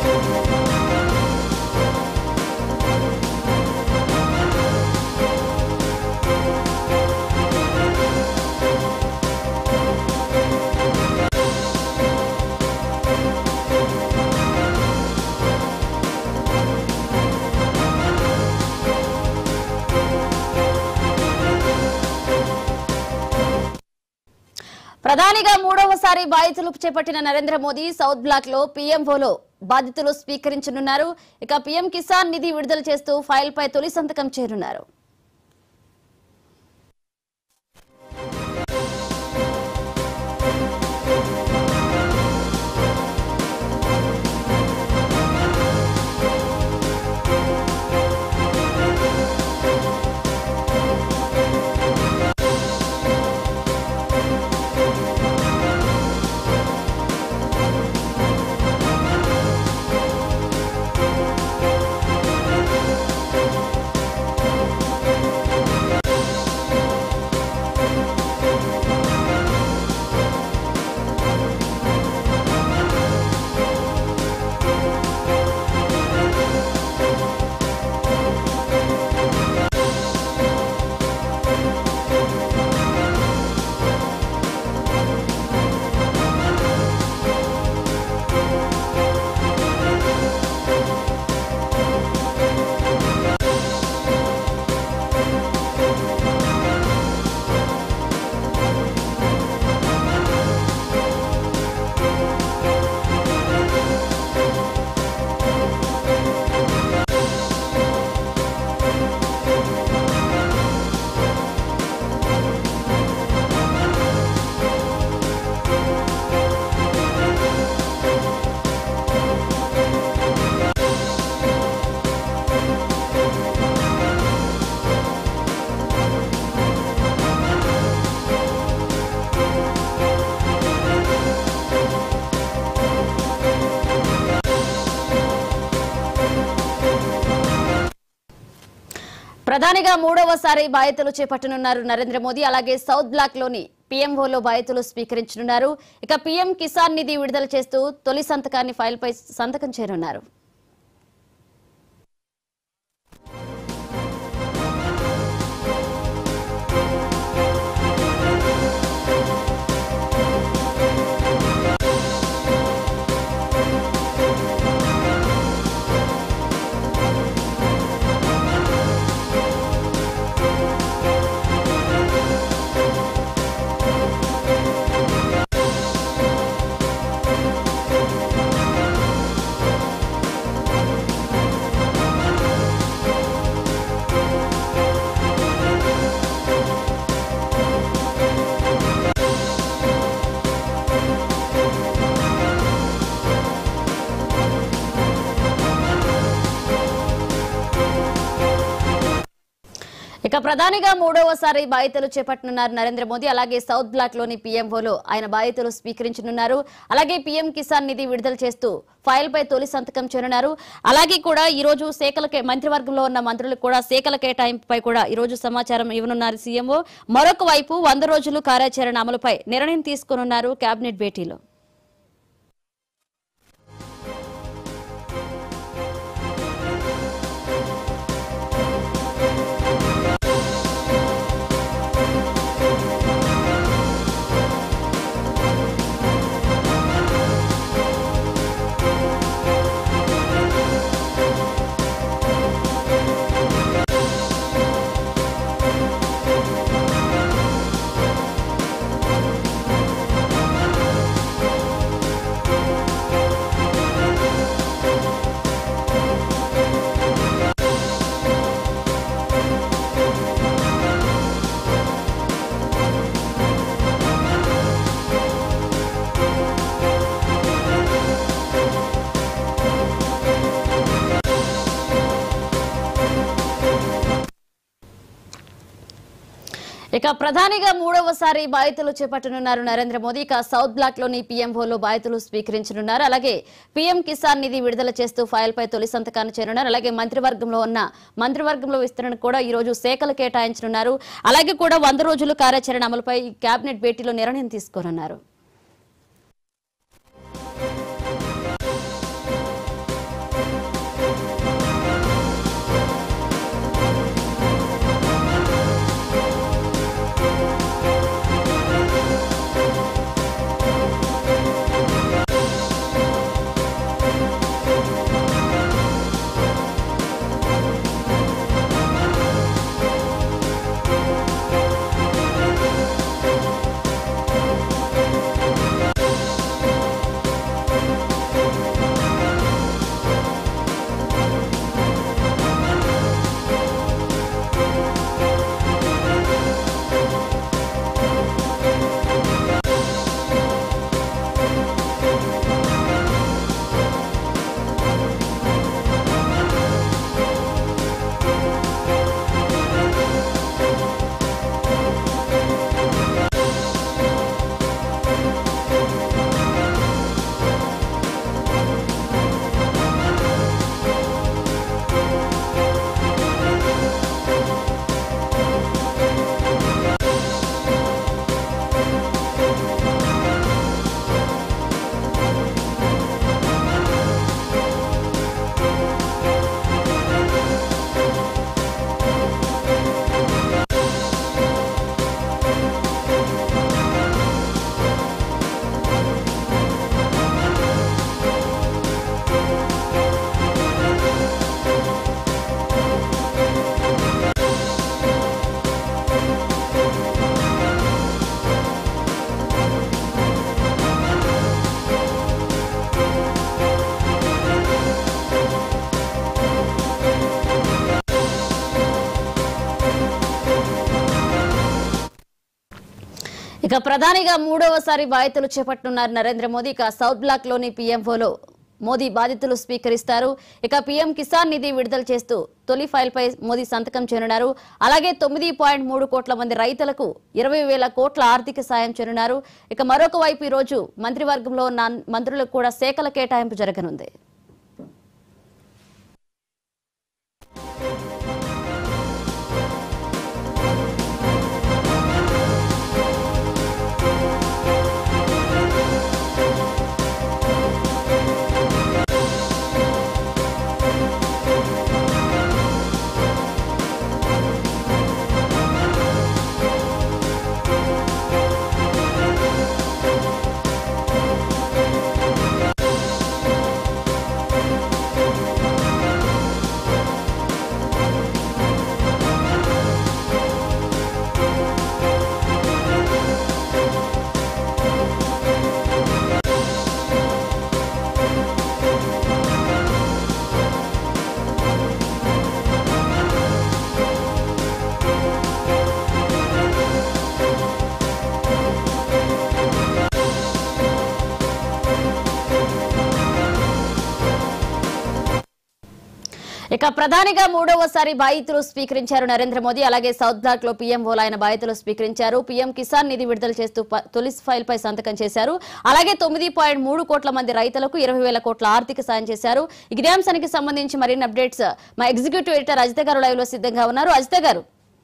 ప్రధానిగా మూడవసారి బాధితులు చేపట్టిన నరేంద్ర మోదీ సౌత్ బ్లాక్ లో పీఎంఓలో బాధితులు స్వీకరించనున్నారు ఇక పీఎం కిసాన్ నిధి విడుదల చేస్తూ ఫైల్ పై తొలి సంతకం చేరున్నారు ప్రధానిగా మూడవసారి బాధితులు చేపట్టనున్నారు నరేంద్ర మోదీ అలాగే సౌత్ బ్లాక్ లోని పీఎంఓలో బాధితులు స్వీకరించనున్నారు ఇక పీఎం కిసాన్ నిధి విడుదల చేస్తూ తొలి సంతకాన్ని ఫైల్ పై సంతకం చేరున్నారు ఇక ప్రధానిగా మూడవసారి బాధితులు చేపట్టనున్నారు నరేంద్ర మోదీ అలాగే సౌత్ బ్లాక్ లోని పీఎంఓలో ఆయన బాధితులు స్వీకరించనున్నారు అలాగే పీఎం కిసాన్ నిధి విడుదల చేస్తూ ఫైల్ పై తొలి సంతకం చేయనున్నారు అలాగే కూడా ఈ రోజు శాఖల కే- మంత్రివర్గంలో ఉన్న మంత్రులకు కూడా శాఖల కేటాయింపుపై కూడా ఈ రోజు సమాచారం ఇవ్వనున్నారు సీఎంఓ మరొక వైపు వంద రోజులు కార్యాచరణ అమలుపై నిర్ణయం తీసుకోనున్నారు కేబినెట్ భేటీలో ఇక ప్రధానిగా మూడవసారి బాధితులు చేపట్టనున్నారు నరేంద్ర మోదీ ఇక సౌత్ బ్లాక్ లోని పీఎంఓలో బాధితులు స్వీకరించనున్నారు అలాగే పీఎం కిసాన్ నిధి విడుదల చేస్తూ ఫైల్ పై తొలి సంతకాన్ని చేరున్నారు అలాగే మంత్రివర్గంలో ఉన్న మంత్రివర్గంలో విస్తరణ కూడా ఈ రోజు శాఖలు కేటాయించనున్నారు అలాగే కూడా వంద రోజులు కార్యాచరణ అమలుపై కేబినెట్ భేటీలో నిర్ణయం తీసుకోనున్నారు ఇక ప్రధానిగా మూడవసారి బాధ్యతలు చేపట్టనున్నారు నరేంద్ర మోదీ ఇక సౌత్ బ్లాక్ లోని పీఎంఓలో మోదీ బాధితులు స్వీకరిస్తారు ఇక పీఎం కిసాన్ నిధి విడుదల చేస్తూ తొలి ఫైల్ పై మోదీ సంతకం చేయనున్నారు అలాగే తొమ్మిది పాయింట్ మూడు కోట్ల మంది రైతులకు ఇరవై వేల కోట్ల ఆర్థిక సాయం చేయనున్నారు ఇక మరొక వైపు ఈ రోజు మంత్రివర్గంలో ఉన్న మంత్రులకు కూడా శాఖల కేటాయింపు జరగనుంది ఇక ప్రధానిగా మూడవసారి బాధితులు స్వీకరించారు నరేంద్ర మోదీ అలాగే సౌత్ బ్లాక్ లో పీఎంఓలు ఆయన బాధితులు స్వీకరించారు పీఎం కిసాన్ నిధి విడుదల చేస్తూ ప- తొలి ఫైల్ పై సంతకం చేశారు అలాగే తొమ్మిది పాయింట్ మూడు కోట్ల మంది రైతులకు ఇరవై వేల కోట్ల ఆర్థిక సాయం చేశారు ఇదే అంశానికి సంబంధించి మరిన్ని అప్డేట్స్ మా ఎగ్జిక్యూటివ్ ఎడిటర్ అజిత గారు లైవ్ లో సిద్ధంగా ఉన్నారు అజిత గారు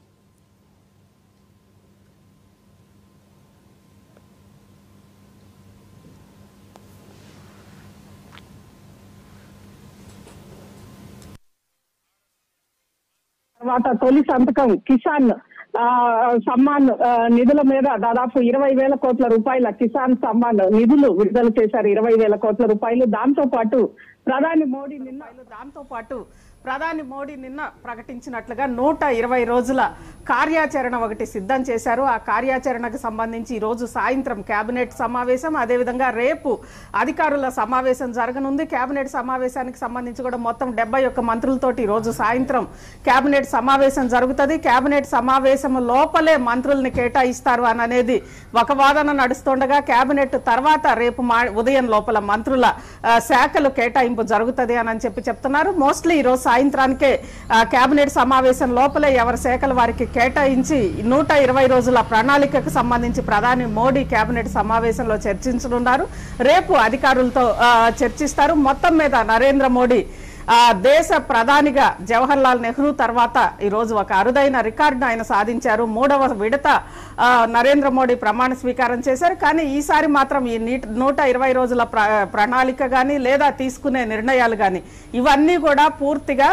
తర్వాత తొలి సంతకం కిసాన్ ఆ, సమ్మాన్ ఆ, నిధుల మీద దాదాపు ఇరవై వేల కోట్ల రూపాయల కిసాన్ సమ్మాన్ నిధులు విడుదల చేశారు ఇరవై వేల కోట్ల రూపాయలు దాంతో పాటు ప్రధాని మోడీ నిన్న దాంతో పాటు ప్రధాని మోడీ నిన్న ప్రకటించినట్లుగా నూట ఇరవై రోజుల కార్యాచరణ ఒకటి సిద్ధం చేశారు ఆ కార్యాచరణకు సంబంధించి ఈ రోజు సాయంత్రం కేబినెట్ సమావేశం అదేవిధంగా రేపు అధికారుల సమావేశం జరగనుంది కేబినెట్ సమావేశానికి సంబంధించి కూడా మొత్తం డెబ్బై ఒక్క మంత్రులతోటి ఈ రోజు సాయంత్రం కేబినెట్ సమావేశం జరుగుతుంది కేబినెట్ సమావేశం లోపలే మంత్రుల్ని కేటాయిస్తారు అని అనేది ఒక వాదన నడుస్తుండగా కేబినెట్ తర్వాత రేపు మా ఉదయం లోపల మంత్రుల ఆ, శాఖలు కేటాయింపు జరుగుతుంది అని చెప్పి చెప్తున్నారు మోస్ట్లీ ఈ రోజు సాయంత్రానికే ఆ, కేబినెట్ సమావేశం లోపలే ఎవరి శాఖలు వారికి కేటాయించి నూట ఇరవై రోజుల ప్రణాళికకు సంబంధించి ప్రధాని మోడీ కేబినెట్ సమావేశంలో చర్చించనున్నారు రేపు అధికారులతో ఆ, చర్చిస్తారు మొత్తం మీద నరేంద్ర మోడీ ఆ దేశ ప్రధానిగా జవహర్ లాల్ నెహ్రూ తర్వాత ఈ రోజు ఒక అరుదైన రికార్డును ఆయన సాధించారు మూడవ విడత ఆ, నరేంద్ర మోడీ ప్రమాణ స్వీకారం చేశారు కానీ ఈసారి మాత్రం ఈ నీట్ నూట ఇరవై రోజుల ప్ర ప్రణాళిక కానీ లేదా తీసుకునే నిర్ణయాలు కానీ ఇవన్నీ కూడా పూర్తిగా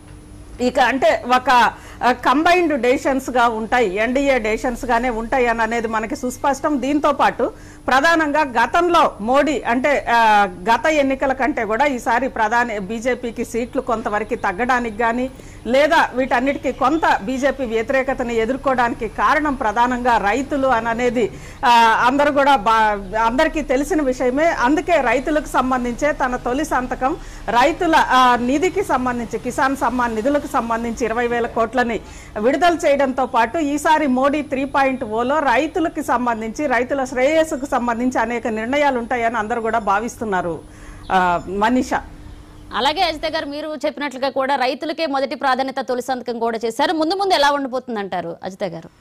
ఇక అంటే ఒక కంబైన్డ్ డెసిషన్స్ గా ఉంటాయి ఎన్డీఏ డెసిషన్స్ గానే ఉంటాయి అని అనేది మనకి సుస్పష్టం దీంతో పాటు ప్రధానంగా గతంలో మోడీ అంటే ఆ, గత ఎన్నికల కంటే కూడా ఈసారి ప్రధాని బీజేపీకి సీట్లు కొంతవరకు తగ్గడానికి కానీ లేదా వీటన్నిటికీ కొంత బీజేపీ వ్యతిరేకతని ఎదుర్కోవడానికి కారణం ప్రధానంగా రైతులు అని అనేది ఆ, అందరూ కూడా బా అందరికీ తెలిసిన విషయమే అందుకే రైతులకు సంబంధించే తన తొలి సంతకం రైతుల ఆ, నిధికి సంబంధించి కిసాన్ సమ్మాన్ నిధులకు సంబంధించి ఇరవై వేల కోట్లని విడుదల చేయడంతో పాటు ఈసారి మోడీ త్రీ పాయింట్ ఓలో రైతులకు సంబంధించి రైతుల శ్రేయస్సుకు సంబంధించి అనేక నిర్ణయాలు ఉంటాయని అందరూ కూడా భావిస్తున్నారు ఆ, మనీషా అలాగే అజిత గారు మీరు చెప్పినట్లుగా కూడా రైతులకే మొదటి ప్రాధాన్యత తొలి సంతకం కూడా చేశారు ముందు ముందు ఎలా ఉండిపోతుంది అంటారు అజిత గారు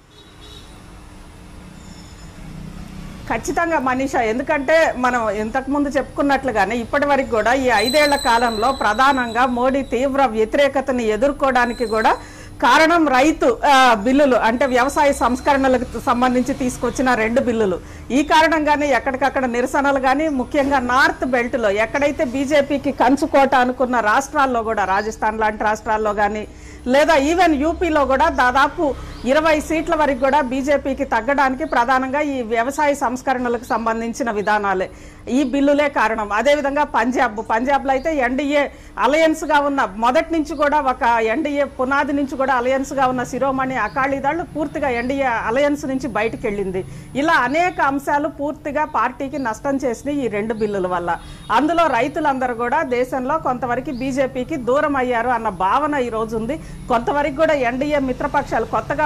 ఖచ్చితంగా మనీషా ఎందుకంటే మనం ఇంతకు ముందు చెప్పుకున్నట్లుగానే ఇప్పటి వరకు కూడా ఈ ఐదేళ్ల కాలంలో ప్రధానంగా మోడీ తీవ్ర వ్యతిరేకతని ఎదుర్కోవడానికి కూడా కారణం రైతు ఆ, బిల్లులు అంటే వ్యవసాయ సంస్కరణలకు సంబంధించి తీసుకొచ్చిన రెండు బిల్లులు ఈ కారణంగానే ఎక్కడికక్కడ నిరసనలు కానీ ముఖ్యంగా నార్త్ బెల్ట్ లో ఎక్కడైతే బీజేపీకి కంచుకోట అనుకున్న రాష్ట్రాల్లో కూడా రాజస్థాన్ లాంటి రాష్ట్రాల్లో కానీ లేదా ఈవెన్ యూపీలో కూడా దాదాపు ఇరవై సీట్ల వరకు కూడా బీజేపీకి తగ్గడానికి ప్రధానంగా ఈ వ్యవసాయ సంస్కరణలకు సంబంధించిన విధానాలే ఈ బిల్లులే కారణం అదేవిధంగా పంజాబ్ పంజాబ్లో అయితే ఎన్డీఏ అలయన్స్ గా ఉన్న మొదటి నుంచి కూడా ఒక ఎన్డీఏ పునాది నుంచి కూడా అలయన్స్ గా ఉన్న శిరోమణి అకాలీదళ్ళు పూర్తిగా ఎన్డీఏ అలయన్స్ నుంచి బయటకు వెళ్ళింది ఇలా అనేక అంశాలు పూర్తిగా పార్టీకి నష్టం చేసినాయి ఈ రెండు బిల్లుల వల్ల అందులో రైతులందరూ కూడా దేశంలో కొంతవరకు బీజేపీకి దూరం అయ్యారు అన్న భావన ఈ రోజు ఉంది కొంతవరకు కూడా ఎన్డీఏ మిత్రపక్షాలు కొత్తగా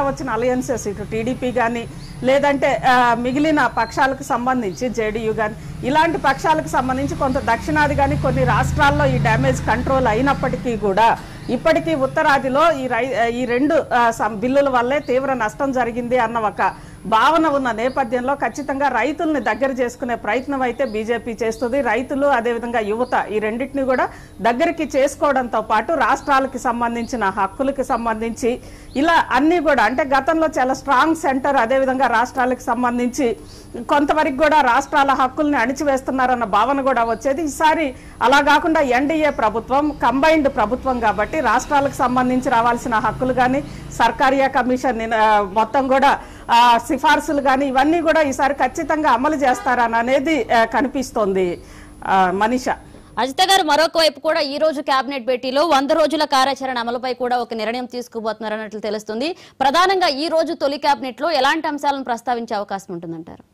వచ్చిన అలయన్సెస్ ఇటు టీడీపీ కానీ లేదంటే ఆ, మిగిలిన పక్షాలకు సంబంధించి జేడీయూ కానీ ఇలాంటి పక్షాలకు సంబంధించి కొంత దక్షిణాది కానీ కొన్ని రాష్ట్రాల్లో ఈ డ్యామేజ్ కంట్రోల్ అయినప్పటికీ కూడా ఇప్పటికీ ఉత్తరాదిలో ఈ రై ఈ రెండు ఆ, సం- బిల్లుల వల్లే తీవ్ర నష్టం జరిగింది అన్న ఒక భావన ఉన్న నేపథ్యంలో ఖచ్చితంగా రైతుల్ని దగ్గర చేసుకునే ప్రయత్నం అయితే బీజేపీ చేస్తుంది రైతులు అదేవిధంగా యువత ఈ రెండింటిని కూడా దగ్గరికి చేసుకోవడంతో పాటు రాష్ట్రాలకి సంబంధించిన హక్కులకి సంబంధించి ఇలా అన్ని కూడా అంటే గతంలో చాలా స్ట్రాంగ్ సెంటర్ అదేవిధంగా రాష్ట్రాలకు సంబంధించి కొంతవరకు కూడా రాష్ట్రాల హక్కుల్ని అణిచివేస్తున్నారన్న భావన కూడా వచ్చేది ఈసారి అలా కాకుండా ఎన్డీఏ ప్రభుత్వం కంబైన్డ్ ప్రభుత్వం కాబట్టి రాష్ట్రాలకు సంబంధించి రావాల్సిన హక్కులు కానీ సర్కారియా కమిషన్ నిన- ఆ, మొత్తం కూడా ఆ, సిఫార్సులు కానీ ఇవన్నీ కూడా ఈసారి ఖచ్చితంగా అమలు చేస్తారని అనేది ఆ, కనిపిస్తోంది ఆ, మనీషా అజిత గారు మరొక వైపు కూడా ఈ రోజు కేబినెట్ భేటీలో వంద రోజుల కార్యాచరణ అమలుపై కూడా ఒక నిర్ణయం తీసుకుపోతున్నారన్నట్లు తెలుస్తుంది ప్రధానంగా ఈ రోజు తొలి కేబినెట్ లో ఎలాంటి అంశాలను ప్రస్తావించే అవకాశం ఉంటుందంటారు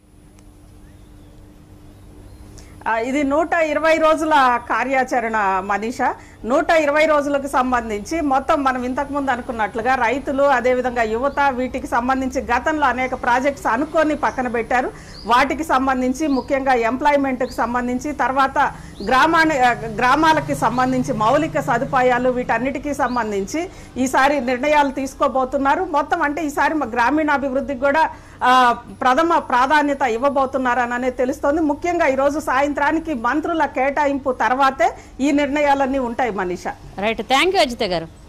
ఆ, ఇది నూట ఇరవై రోజుల కార్యాచరణ మనీష నూట ఇరవై రోజులకు సంబంధించి మొత్తం మనం ఇంతకు ముందు అనుకున్నట్లుగా రైతులు అదేవిధంగా యువత వీటికి సంబంధించి గతంలో అనేక ప్రాజెక్ట్స్ అనుకొని పక్కన పెట్టారు వాటికి సంబంధించి ముఖ్యంగా ఎంప్లాయ్మెంట్కి సంబంధించి తర్వాత గ్రామాని ఆ, గ్రామాలకి సంబంధించి మౌలిక సదుపాయాలు వీటన్నిటికీ సంబంధించి ఈసారి నిర్ణయాలు తీసుకోబోతున్నారు మొత్తం అంటే ఈసారి మా గ్రామీణాభివృద్ధికి కూడా ఆ, ప్రథమ ప్రాధాన్యత ఇవ్వబోతున్నారని అనేది తెలుస్తోంది ముఖ్యంగా ఈరోజు సాయంత్రానికి మంత్రుల కేటాయింపు తర్వాతే ఈ నిర్ణయాలన్నీ ఉంటాయి Manisha right thank you Ajitha గారు